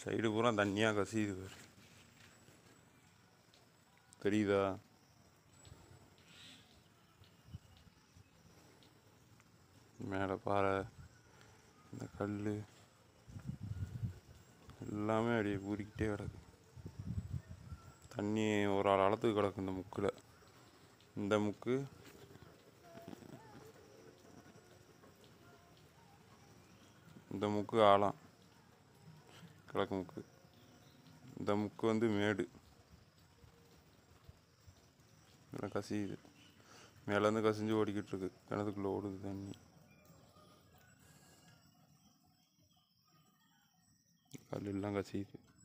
side பூரா தண்ணியாக கசியுது பாரு தெரியுதா மேலே பாறை இந்த கல் எல்லாமே அப்படியே ஊறிக்கிட்டே கிடக்கு தண்ணி ஒரு ஆள் அளத்துக்கு கிடக்கு இந்த முக்கில் இந்த முக்கு இந்த முக்கு ஆழம் கிழக்கு முக்கு இந்த முக்கு வந்து மேடு இதில் கசியுது மேலேருந்து கசிஞ்சு ஓடிக்கிட்டு இருக்கு கிணத்துக்குள்ளே ஓடுது தண்ணி கல் எல்லாம் கசியுது